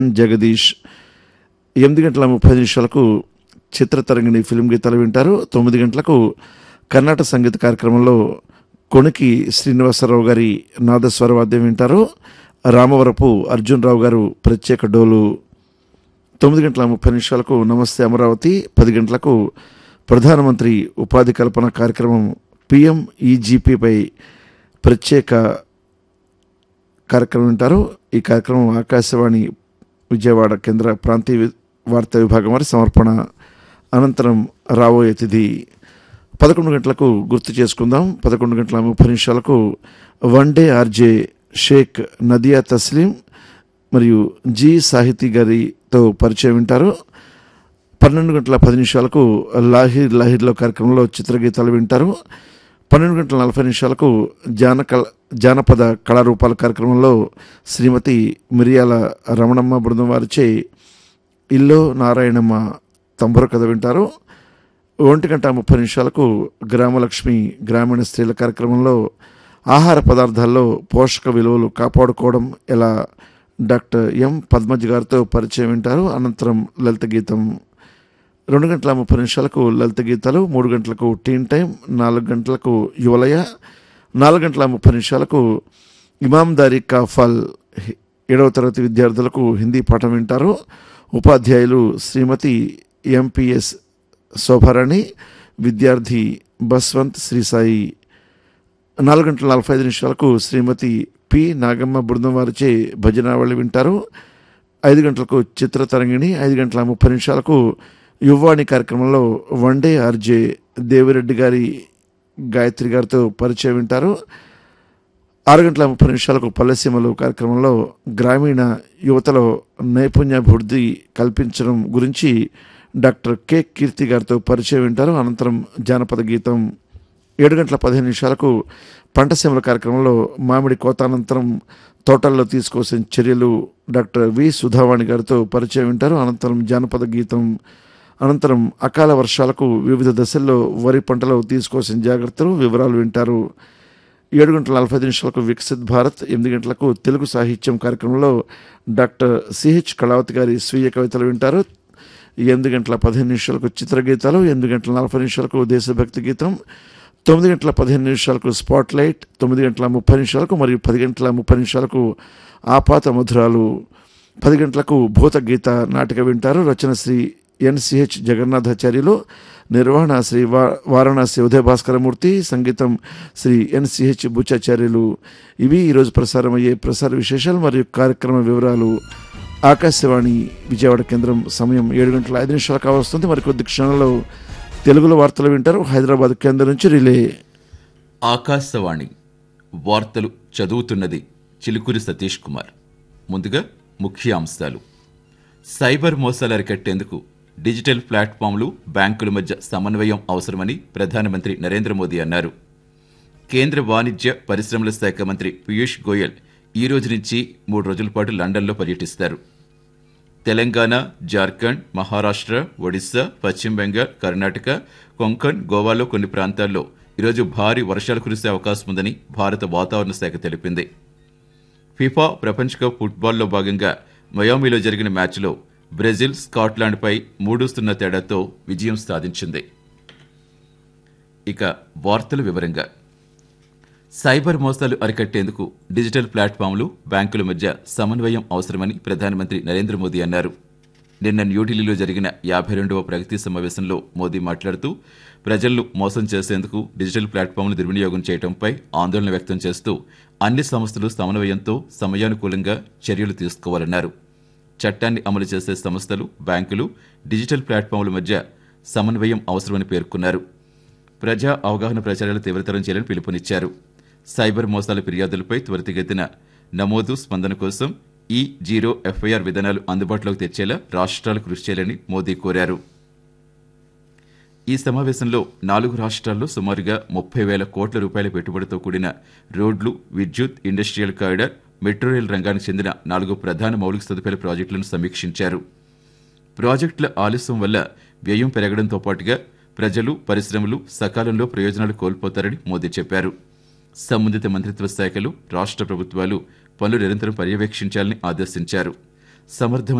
జగదీష్ ఎనిమిది గంటల ముప్పై నిమిషాలకు చిత్రతరంగిణి ఫిల్మ్ గీతాలు వింటారు తొమ్మిది గంటలకు కర్ణాటక సంగీత కార్యక్రమంలో కొణికి శ్రీనివాసరావు గారి నాదస్వర వాద్యం వింటారు రామవరపు అర్జున్ రావు గారు ప్రత్యేక డోలు తొమ్మిది గంటల ముప్పై నిమిషాలకు నమస్తే అమరావతి పది గంటలకు ప్రధానమంత్రి ఉపాధి కల్పన కార్యక్రమం పిఎం ఈజీపీపై ప్రత్యేక కార్యక్రమం వింటారు ఈ కార్యక్రమం ఆకాశవాణి విజయవాడ కేంద్ర ప్రాంతీయ వి- వార్తా విభాగం వారి సమర్పణ అనంతరం రాబోయే తిథి పదకొండు గంటలకు గుర్తు చేసుకుందాం పదకొండు గంటల ముప్పై నిమిషాలకు one day RJ Shaik Nadia Taslim మరియు జి సాహితీ గారితో పరిచయం వింటారు పన్నెండు గంటల పది నిమిషాలకు లాహిర్ లాహిర్లో కార్యక్రమంలో చిత్రగీతాలు వింటారు పన్నెండు గంటల నలభై నిమిషాలకు జానకల జానపద కళారూపాల కార్యక్రమంలో శ్రీమతి మిరియాల రమణమ్మ బృందం వారిచే ఇల్లో నారాయణమ్మ తంబుర కథ వింటారు ఒంటి గంట ముప్పై నిమిషాలకు గ్రామలక్ష్మి గ్రామీణ స్త్రీల కార్యక్రమంలో ఆహార పదార్థాల్లో పోషక విలువలు కాపాడుకోవడం ఎలా డాక్టర్ ఎం పద్మజ్ గారితో పరిచయం వింటారు అనంతరం లలిత గీతం రెండు గంటల ముప్పై నిమిషాలకు లలిత గీతాలు మూడు గంటలకు టీన్ టైం నాలుగు గంటలకు యువలయ నాలుగు గంటల ముప్పై నిమిషాలకు ఇమాందారి కాఫాల్ హి- ఏడవ తరగతి విద్యార్థులకు హిందీ పాఠం వింటారు ఉపాధ్యాయులు శ్రీమతి ఎంపీఎస్ శోభారాణి విద్యార్థి బస్వంత్ శ్రీసాయి నాలుగు గంటల నలభై ఐదు నిమిషాలకు శ్రీమతి పి నాగమ్మ బృందం వారిచే భజనావళి వింటారు ఐదు గంటలకు చిత్రతరంగిణి ఐదు గంటల ముప్పై నిమిషాలకు యువవాణి కార్యక్రమంలో వన్ డే ఆర్జే దేవిరెడ్డి గారి గాయత్రి గారితో పరిచయం వింటారు ఆరు గంటల ముప్పై నిమిషాలకు పల్లెసీమలు కార్యక్రమంలో గ్రామీణ యువతలో నైపుణ్యాభివృద్ధి కల్పించడం గురించి డాక్టర్ కె కీర్తి గారితో పరిచయం వింటారు అనంతరం జానపద గీతం ఏడు గంటల పదిహేను నిమిషాలకు పంటసీమల కార్యక్రమంలో మామిడి కోత అనంతరం తోటల్లో తీసుకోవాల్సిన చర్యలు డాక్టర్ వి సుధావాణి గారితో పరిచయం వింటారు అనంతరం జానపద గీతం అనంతరం అకాల వర్షాలకు వివిధ దశల్లో వరి పంటలో తీసుకోవాల్సిన జాగ్రత్తలు వివరాలు వింటారు ఏడు గంటల నలభై ఐదు నిమిషాలకు వికసిత్ భారత్ ఎనిమిది గంటలకు తెలుగు సాహిత్యం కార్యక్రమంలో డాక్టర్ సిహెచ్ కళావతి గారి స్వీయ కవితలు వింటారు ఎనిమిది గంటల పదిహేను నిమిషాలకు చిత్రగీతాలు ఎనిమిది గంటల నలభై నిమిషాలకు దేశభక్తి గీతం తొమ్మిది గంటల పదిహేను నిమిషాలకు స్పాట్ లైట్ తొమ్మిది గంటల ముప్పై నిమిషాలకు మరియు పది గంటల ముప్పై నిమిషాలకు ఆపాత మధురాలు పది గంటలకు భూత గీత నాటిక వింటారు రచన శ్రీ ఎన్సిహెచ్ జగన్నాథాచార్యులు నిర్వహణ శ్రీ వా వారణాసి ఉదయ భాస్కరమూర్తి సంగీతం శ్రీ ఎన్సిహెచ్ బుచ్చాచార్యులు ఇవి ఈరోజు ప్రసారం అయ్యే ప్రసార విశేషాలు మరియు కార్యక్రమ వివరాలు ఆకాశవాణి విజయవాడ కేంద్రం సమయం ఏడు గంటల ఐదు నిమిషాలు కావస్తుంది మరికొద్ది క్షణంలో తెలుగులో వార్తలు వింటారు హైదరాబాద్ కేంద్రం నుంచి రిలే ఆకాశవాణి వార్తలు చదువుతున్నది చిలుకూరి సతీష్ కుమార్ ముందుగా ముఖ్యాంశాలు సైబర్ మోసాలు అరికట్టేందుకు డిజిటల్ ప్లాట్ఫామ్లు బ్యాంకుల మధ్య సమన్వయం అవసరమని ప్రధానమంత్రి నరేంద్ర మోదీ అన్నారు కేంద్ర వాణిజ్య పరిశ్రమల శాఖ మంత్రి పీయూష్ గోయల్ ఈ రోజు నుంచి మూడు రోజుల పాటు లండన్లో పర్యటిస్తారు తెలంగాణ జార్ఖండ్ మహారాష్ట్ర ఒడిశా పశ్చిమ బెంగాల్ కర్ణాటక కొంకణ్ గోవాలో కొన్ని ప్రాంతాల్లో ఈరోజు భారీ వర్షాలు కురిసే అవకాశం ఉందని భారత వాతావరణ శాఖ తెలిపింది ఫిఫా ప్రపంచ కప్ ఫుట్బాల్లో భాగంగా మయామిలో జరిగిన మ్యాచ్లో బ్రెజిల్ స్కాట్లాండ్పై మూడు సున్నా తేడాతో విజయం సాధించింది ఇక వార్తల వివరంగా సైబర్ మోసాలు అరికట్టేందుకు డిజిటల్ ప్లాట్ఫామ్లు బ్యాంకుల మధ్య సమన్వయం అవసరమని ప్రధానమంత్రి నరేంద్ర మోదీ అన్నారు నిన్న న్యూఢిల్లీలో జరిగిన యాభై రెండవ ప్రగతి సమావేశంలో మోదీ మాట్లాడుతూ ప్రజలను మోసం చేసేందుకు డిజిటల్ ప్లాట్ఫామ్లు దుర్వినియోగం చేయడంపై ఆందోళన వ్యక్తం చేస్తూ అన్ని సంస్థలు సమన్వయంతో సమయానుకూలంగా చర్యలు తీసుకోవాలన్నారు చట్టాన్ని అమలు చేసే సంస్థలు బ్యాంకులు డిజిటల్ ప్లాట్ఫామ్ల మధ్య సమన్వయం అవసరమని పేర్కొన్నారు ప్రజా అవగాహన ప్రచారాలు తీవ్రతరం చేయాలని పిలుపునిచ్చారు సైబర్ మోసాల ఫిర్యాదులపై త్వరితగతిన నమోదు స్పందన కోసం ఈ జీరో ఎఫ్ఐఆర్ విధానాలు అందుబాటులోకి తెచ్చేలా రాష్ట్రాలు కృషి చేయాలని మోదీ కోరారు ఈ సమావేశంలో నాలుగు రాష్ట్రాల్లో సుమారుగా ముప్పై వేల కోట్ల రూపాయల పెట్టుబడితో కూడిన రోడ్లు విద్యుత్ ఇండస్ట్రియల్ కారిడార్ మెట్రో రైల్ రంగానికి చెందిన నాలుగు ప్రధాన మౌలిక సదుపాయాల ప్రాజెక్టులను సమీక్షించారు ప్రాజెక్టుల ఆలస్యం వల్ల వ్యయం పెరగడంతో పాటుగా ప్రజలు పరిశ్రమలు సకాలంలో ప్రయోజనాలు కోల్పోతారని మోదీ చెప్పారు సంబంధిత మంత్రిత్వ శాఖలు రాష్ట్ర ప్రభుత్వాలు పనులు నిరంతరం పర్యవేక్షించాలని ఆదేశించారు సమర్థ